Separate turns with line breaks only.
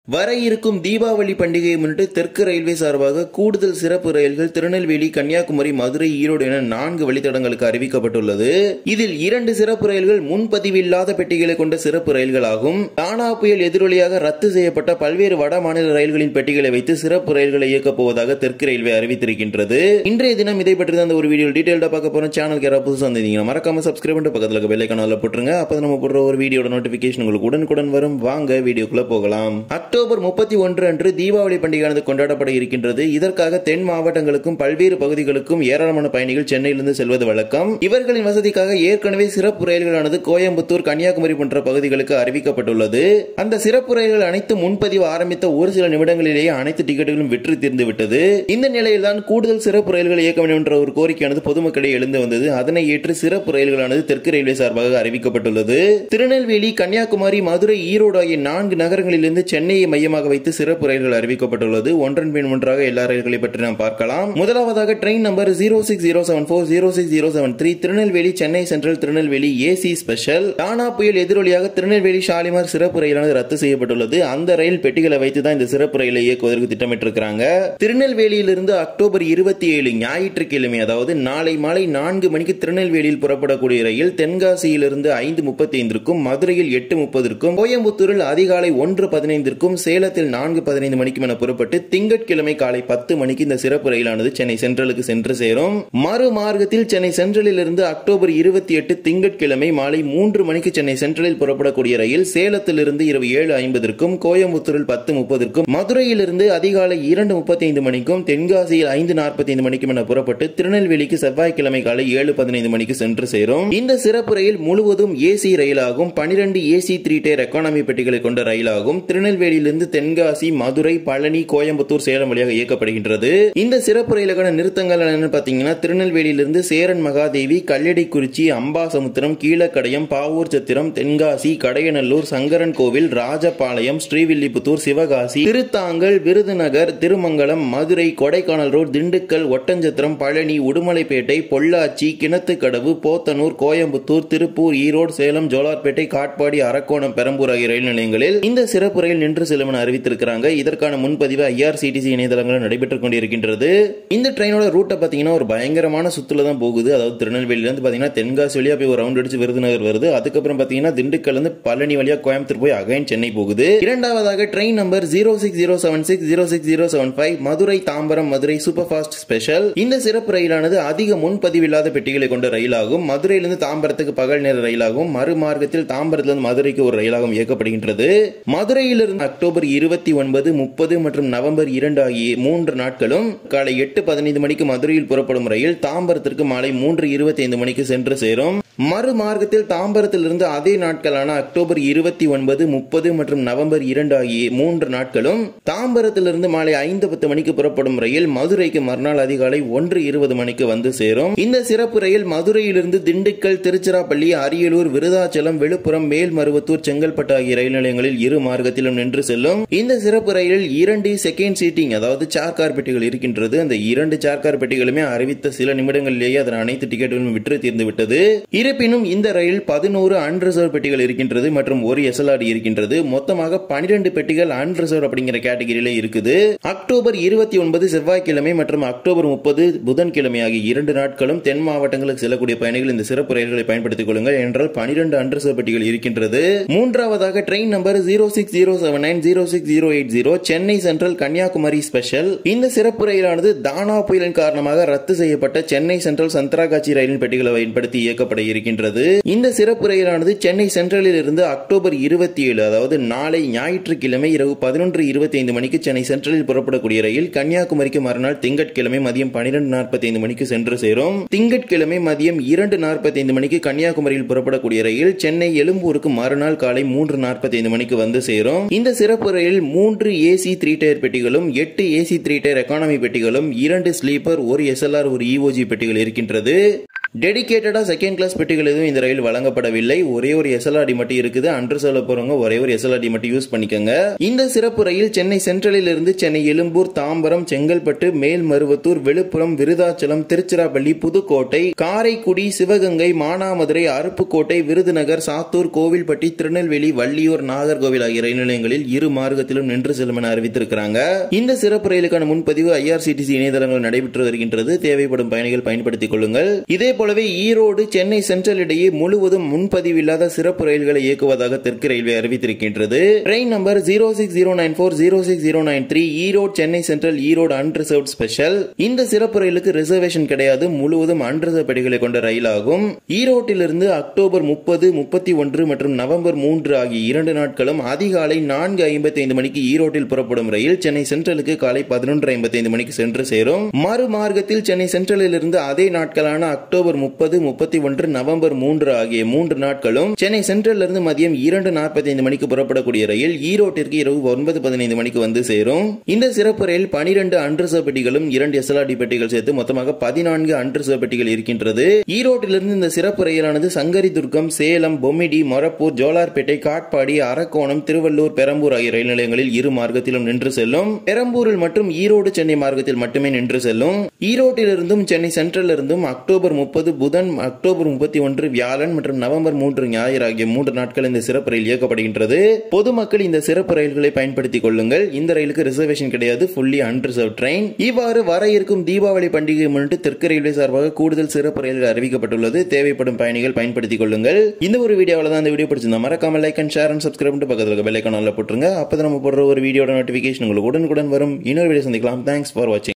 வர இருக்கும் தீபாவளி பண்டிகையை முன்னிட்டு தெற்கு ரயில்வே சார்பாக கூடுதல் சிறப்பு ரயில்கள் திருநெல்வேலி கன்னியாகுமரி மதுரை ஈரோடு என நான்கு வழித்தடங்களுக்கு அறிவிக்கப்பட்டுள்ளது இதில் இரண்டு சிறப்பு ரயில்கள் முன்பதிவு இல்லாத பெட்டிகளை கொண்ட சிறப்பு ரயில்களாகும் தானா புயல் எதிரொலியாக ரத்து செய்யப்பட்ட பல்வேறு வட மாநில ரயில்களின் பெட்டிகளை வைத்து சிறப்பு ரயில்களை இயக்கப் போவதாக தெற்கு ரயில்வே அறிவித்திருக்கின்றது இன்றைய தினம் இதை பற்றி தான் அந்த ஒரு வீடியோ டீடைல்டா பார்க்க போறோம் சேனலுக்கு யாராவது புதுசாக வந்தீங்கன்னா மறக்காம சப்ஸ்கிரைப் பண்ணிட்டு பக்கத்தில் இருக்க பெல்லை கனால போட்டுருங்க அப்போ நம்ம போடுற ஒரு வீடியோட நோட்டிபிகேஷன் உங்களுக்கு உடனுக்குடன் வரும் வாங்க வீடியோக்குள்ள போகலாம் அக்டோபர் முப்பத்தி ஒன்று அன்று தீபாவளி பண்டிகையானது கொண்டாடப்பட இருக்கின்றது இதற்காக தென் மாவட்டங்களுக்கும் பல்வேறு பகுதிகளுக்கும் ஏராளமான பயணிகள் சென்னையிலிருந்து செல்வது வழக்கம் இவர்களின் வசதிக்காக ஏற்கனவே சிறப்பு ரயில்களானது கோயம்புத்தூர் கன்னியாகுமரி போன்ற பகுதிகளுக்கு அறிவிக்கப்பட்டுள்ளது அந்த சிறப்பு ரயில்கள் அனைத்து முன்பதிவு ஆரம்பித்த ஒரு சில நிமிடங்களிலேயே அனைத்து டிக்கெட்டுகளும் விற்று தீர்ந்து விட்டது இந்த நிலையில்தான் கூடுதல் சிறப்பு ரயில்கள் இயக்க வேண்டும் என்ற ஒரு கோரிக்கையானது பொதுமக்களிடையே எழுந்து வந்தது அதனை ஏற்று சிறப்பு ரயில்களானது தெற்கு ரயில்வே சார்பாக அறிவிக்கப்பட்டுள்ளது திருநெல்வேலி கன்னியாகுமரி மதுரை ஈரோடு ஆகிய நான்கு நகரங்களிலிருந்து சென்னையை மையமாக வைத்து சிறப்பு ரயில்கள் அறிவிக்கப்பட்டுள்ளது ஒன்றன் பின் ஒன்றாக எல்லா ரயில்களை பற்றி நாம் பார்க்கலாம் முதலாவதாக train number zero six zero seven four zero six zero seven three Tirunelveli Chennai central Tirunelveli AC special தானா புயல் எதிரொலியாக திருநெல்வேலி ஷாலிமார் சிறப்பு ரயிலானது ரத்து செய்யப்பட்டுள்ளது அந்த ரயில் பெட்டிகளை வைத்து தான் இந்த சிறப்பு ரயிலை இயக்குவதற்கு திட்டமிட்டிருக்கிறாங்க திருநெல்வேலியிலிருந்து அக்டோபர் இருபத்தி ஏழு ஞாயிற்றுக்கிழமை அதாவது நாளை மாலை நான்கு மணிக்கு திருநெல்வேலியில் புறப்படக்கூடிய ரயில் தென்காசியிலிருந்து ஐந்து முப்பத்தி ஐந்திற்கும் மதுரையில் எட்டு முப்பதற்கும் கோயம்புத்தூரில் அதிகாலை ஒன்று பதினைந்திற்கும் சேலத்தில் நான்கு பதினைந்து மணிக்கும் என புறப்பட்டு திங்கட்கிழமை காலை பத்து மணிக்கு இந்த சிறப்பு ரயிலானது சென்னை சென்ட்ரலுக்கு சென்று சேரும் மறுமார்க்கத்தில் சென்னை சென்ட்ரலில் இருந்து அக்டோபர் இருபத்தி எட்டு திங்கட்கிழமை மாலை மூன்று மணிக்கு சென்னை சென்ட்ரலில் புறப்படக்கூடிய ரயில் சேலத்திலிருந்து இரவு ஏழு ஐம்பதற்கும் கோயம்புத்தூரில் பத்து முப்பதற்கும் மதுரையிலிருந்து அதிகாலை இரண்டு முப்பத்தி ஐந்து மணிக்கும் தென்காசியில் ஐந்து நாற்பத்தி ஐந்து மணிக்கும் என புறப்பட்டு திருநெல்வேலிக்கு செவ்வாய்க்கிழமை காலை ஏழு பதினைந்து மணிக்கு சென்று சேரும் இந்த சிறப்பு ரயில் முழுவதும் ஏசி ரயிலாகும் பனிரெண்டு ஏசி த்ரீ டயர் எக்கானமி பெட்டிகளை கொண்ட ரயிலாகும் திருநெல்வேலியிலிருந்து தென்காசி மதுரை பழனி கோயம்புத்தூர் சேலம் வழியாக இயக்கப்படுகின்றது இந்த சிறப்பு ரயிலுக்கான நிறுத்தங்கள் என்னன்னு பாத்தீங்கன்னா திருநெல்வேலியிலிருந்து சேரன் மகாதேவி கல்லடிக்குறிச்சி அம்பாசமுத்திரம் கீழக்கடையம் பாவூர் சத்திரம் தென்காசி கடையநல்லூர் சங்கரன் கோவில் ராஜபாளையம் ஸ்ரீவில்லிபுத்தூர் சிவகாசி திருத்தாங்கல் விருதுநகர் திருமங்கலம் மதுரை கொடைக்கானல் ரோட் திண்டுக்கல் ஒட்டஞ்சத்திரம் பழனி உடுமலைப்பேட்டை பொள்ளாச்சி கிணத்துக்கடவு போத்தனூர் கோயம்புத்தூர் திருப்பூர் ஈரோடு சேலம் ஜோலார்பேட்டை காட்பாடி அரக்கோணம் பெரம்பூர் ஆகிய ரயில் நிலையங்களில் இந்த சிறப்பு ரயில் நின்று செல்லும் என அறிவித்திருக்கிறாங்க இதற்கான முன்பதிவு ஐஆர்சிடிசி இணையதளங்களில் நடைபெற்றுக் கொண்டிருக்கின்றது இந்த ட்ரெயினோட ரூட்டை பார்த்தீங்கன்னா ஒரு பயங்கரமான சுத்துல தான் போகுது அதாவது திருநெல்வேலியிலிருந்து பார்த்தீங்கன்னா தென்காசி வழியா போய் ஒரு ரவுண்ட் அடிச்சு விருதுநகர் வருது அதுக்கப்புறம் பார்த்தீங்கன்னா திண்டுக்கல் இருந்து பழனி வழியா கோயம்புத்தூர் போய் அகைன் சென்னை போகுது இரண்டாவதாக train number zero six zero seven six zero six zero seven five Madurai Tambaram Madurai super fast special இந்த சிறப்பு ரயிலானது அதிக முன்பதிவில்லாத பெட்டிகளை கொண்ட ரயிலாகும் மதுரையிலிருந்து தாம்பரத்துக்கு பகல் நேர ரயிலாகும் மறுமார்க்கத்தில் தாம்பரத்திலிருந்து மதுரைக்கு ஒரு ரயிலாகவும் இயக்கப்படுகின்றது மதுரையிலிருந்து அக்டோபர் இருபத்தி ஒன்பது முப்பது மற்றும் நவம்பர் இரண்டு ஆகிய மூன்று நாட்களும் காலை எட்டு பதினைந்து மணிக்கு மதுரையில் புறப்படும் ரயில் தாம்பரத்திற்கு மாலை மூன்று இருபத்தி ஐந்து மணிக்கு சென்று சேரும் மறுமார்க்கத்தில் தாம்பரத்திலிருந்து அதே நாட்களான அக்டோபர் இருபத்தி ஒன்பது முப்பது மற்றும் நவம்பர் இரண்டு ஆகிய மூன்று நாட்களும் தாம்பரத்திலிருந்து மாலை ஐந்து பத்து மணிக்கு புறப்படும் ரயில் மதுரைக்கு மறுநாள் அதிகாலை ஒன்று இருபது மணிக்கு வந்து சேரும் இந்த சிறப்பு ரயில் மதுரையிலிருந்து திண்டுக்கல் திருச்சிராப்பள்ளி அரியலூர் விருதாச்சலம் விழுப்புரம் மேல்மருவத்தூர் செங்கல்பட்டு ஆகிய ரயில் நிலையங்களில் இரு மார்க்கத்திலும் நின்று செல்லும் இந்த சிறப்பு ரயிலில் இரண்டு செகண்ட் சீட்டிங் அதாவது சார்கார் பெட்டிகள் இருக்கின்றது அந்த இரண்டு சார்கார் பெட்டிகளுமே அறிவித்த சில நிமிடங்களிலேயே அதன் அனைத்து டிக்கெட்டுகளும் விற்று தீர்ந்து விட்டது இருப்பினும் இந்த ரயில் பதினோரு அன்ரிசர்வ் பெட்டிகள் இருக்கின்றது மற்றும் ஒரு எஸ்எல்ஆர் இருக்கின்றது மொத்தமாக பனிரெண்டு பெட்டிகள் அன்ரிசர்வ் அப்படிங்கிற கேட்டகரியில இருக்குது அக்டோபர் இருபத்தி ஒன்பது செவ்வாய்க்கிழமை மற்றும் அக்டோபர் முப்பது புதன்கிழமை ஆகிய இரண்டு நாட்களும் தென் மாவட்டங்களுக்கு செல்லக்கூடிய பயணிகள் இந்த சிறப்பு ரயில்களை பயன்படுத்திக் கொள்ளுங்கள் என்றால் பனிரெண்டு அன்ரிசர்வ் பெட்டிகள் இருக்கின்றது மூன்றாவதாக train number zero six zero seven nine zero six zero eight zero Chennai central Kanyakumari special இந்த சிறப்பு ரயிலானது தானா புயலின் காரணமாக ரத்து செய்யப்பட்ட சென்னை சென்ட்ரல் சந்திராகாட்சி ரயிலின் பெட்டிகளை பயன்படுத்தி இயக்கப்பட இருக்கின்றது இந்த சிறப்பு ரயிலானது சென்னை சென்ட்ரலில் இருந்து அக்டோபர் இருபத்தி ஏழு அதாவது நாளை ஞாயிற்றுக்கிழமை இரவு பதினொன்று இருபத்தி ஐந்து மணிக்கு சென்னை சென்ட்ரலில் புறப்படக்கூடிய ரயில் கன்னியாகுமரிக்கு மறுநாள் திங்கட்கிழமை மதியம் பனிரெண்டு நாற்பத்தி ஐந்து மணிக்கு சென்று சேரும் திங்கட்கிழமை மதியம் இரண்டு நாற்பத்தி ஐந்து மணிக்கு கன்னியாகுமரியில் புறப்படக்கூடிய ரயில் சென்னை எழும்பூருக்கு மறுநாள் காலை மூன்று நாற்பத்தி ஐந்து மணிக்கு வந்து சேரும் இந்த சிறப்பு ரயில் மூன்று ஏசி த்ரீ டயர் பெட்டிகளும் எட்டு ஏசி த்ரீ டயர் எக்கானமி பெட்டிகளும் இரண்டு ஸ்லீப்பர் ஒரு எஸ்எல்ஆர் ஒரு இஓஜி பெட்டிகள் இருக்கின்றது டெடிகேட்டடா செகண்ட் கிளாஸ் பெட்டிகள் எதுவும் இந்த ரயில் வழங்கப்படவில்லை ஒரே ஒரு எஸ்எல்ஆர்டி மட்டும் இருக்குது அன்று சொல்ல போறவங்க ஒரே ஒரு எஸ்எல்ஆர்டி மட்டும் யூஸ் பண்ணிக்கோங்க இந்த சிறப்பு ரயில் சென்னை சென்ட்ரலில் இருந்து சென்னை எழும்பூர் தாம்பரம் செங்கல்பட்டு மேல்மருவத்தூர் விழுப்புரம் விருதாச்சலம் திருச்சிராப்பள்ளி புதுக்கோட்டை காரைக்குடி சிவகங்கை மானாமதுரை அருப்புக்கோட்டை விருதுநகர் சாத்தூர் கோவில்பட்டி திருநெல்வேலி வள்ளியூர் நாகர்கோவில் ஆகிய ரயில் நிலையங்களில் இரு மார்க்கத்திலும் நின்று செல்லும் என அறிவித்திருக்கிறாங்க இந்த சிறப்பு ரயிலுக்கான முன்பதிவு ஐஆர்சிடிசி இணையதளங்கள் நடைபெற்று வருகின்றது தேவைப்படும் பயணிகள் பயன்படுத்திக் கொள்ளுங்கள் இதே போலவே ஈரோடு சென்னை சென்ட்ரல் இடையே முழுவதும் முன்பதிவு இல்லாத சிறப்பு ரயில்களை இயக்குவதாக தெற்கு ரயில்வே அறிவித்திருக்கின்றது train number zero six zero nine four zero six zero nine three Erode Chennai central Erode unreserved special இந்த சிறப்பு ரயிலுக்கு ரிசர்வேஷன் கிடையாது முழுவதும் அன்ரிசர்வ் பெட்டிகளை கொண்ட ரயில் ஆகும் ஈரோட்டிலிருந்து அக்டோபர் முப்பது முப்பத்தி ஒன்று மற்றும் நவம்பர் மூன்று ஆகிய இரண்டு நாட்களும் அதிகாலை நான்கு ஐம்பத்தி ஐந்து மணிக்கு ஈரோட்டில் புறப்படும் ரயில் சென்னை சென்ட்ரலுக்கு காலை பதினொன்று ஐம்பத்தி ஐந்து மணிக்கு சென்று சேரும் மறுமார்க்கத்தில் சென்னை சென்ட்ரலில் இருந்து அதே நாட்களான அக்டோபர் முப்பது முப்பத்தி ஒன்று நவம்பர் மூன்று ஆகிய மூன்று நாட்களும் சென்னை சென்ட்ரல் இருந்து மதியம் இரண்டு நாற்பத்தி ஐந்து மணிக்கு புறப்படக்கூடிய ரயில் ஈரோட்டிற்கு இரவு ஒன்பது பதினைந்து மணிக்கு வந்து சேரும் இந்த சிறப்பு ரயில் பனிரெண்டு அன்ரிசர்வ் பெட்டிகளும் இரண்டு எஸ்எல்ஆர்டி பெட்டிகள் சேர்த்து மொத்தமாக பதினான்கு அன்ரிசர்வ் பெட்டிகள் இருக்கின்றது ஈரோட்டிலிருந்து இந்த சிறப்பு ரயிலானது சங்கரி துர்க்கம் சேலம் பொம்மிடி மொரப்பூர் ஜோலார்பேட்டை காட்பாடி அரக்கோணம் திருவள்ளூர் பெரம்பூர் ஆகிய ரயில் நிலையங்களில் இரு மார்க்கத்திலும் நின்று செல்லும் பெரம்பூரில் மற்றும் ஈரோடு சென்னை மார்க்கத்தில் மட்டுமே நின்று செல்லும் ஈரோட்டிலிருந்தும் சென்னை சென்ட்ரல் இருந்தும் அக்டோபர் முப்பது புதன் அக்டோபர் முப்பத்தி ஒன்று வியாழன் மற்றும் நவம்பர் மூன்று ஞாயிறு ஆகிய மூன்று நாட்கள் இந்த சிறப்பு ரயில் இயக்கப்படுகின்றது பொதுமக்கள் இந்த சிறப்பு ரயில்களை பயன்படுத்திக் கொள்ளுங்கள் இந்த ரயிலுக்கு ரிசர்வேஷன் கிடையாது ஃபுல்லி அன்ரிசர்வ் ட்ரெயின் இவ்வாறு வர இருக்கும் தீபாவளி பண்டிகை முன்னிட்டு தெற்கு ரயில்வே சார்பாக கூடுதல் சிறப்பு ரயில்கள் அறிவிக்கப்பட்டுள்ளது தேவைப்படும் பயணிகள் பயன்படுத்திக் கொள்ளுங்கள் இந்த ஒரு வீடியோவில் தான் இந்த வீடியோ பிடிச்சிருந்தா மறக்காம like and share and subscribe பண்ணிட்டு பக்கத்தில் இருக்க பெல் ஐக்கான போட்டுருங்க அப்போ நம்ம போடுற ஒரு வீடியோட நோட்டிஃபிகேஷன் உங்களுக்கு உடனுக்குடன் வரும் இன்னொரு வீடியோ சந்திக்கலாம் தேங்க்ஸ் ஃபார் வாட்சிங்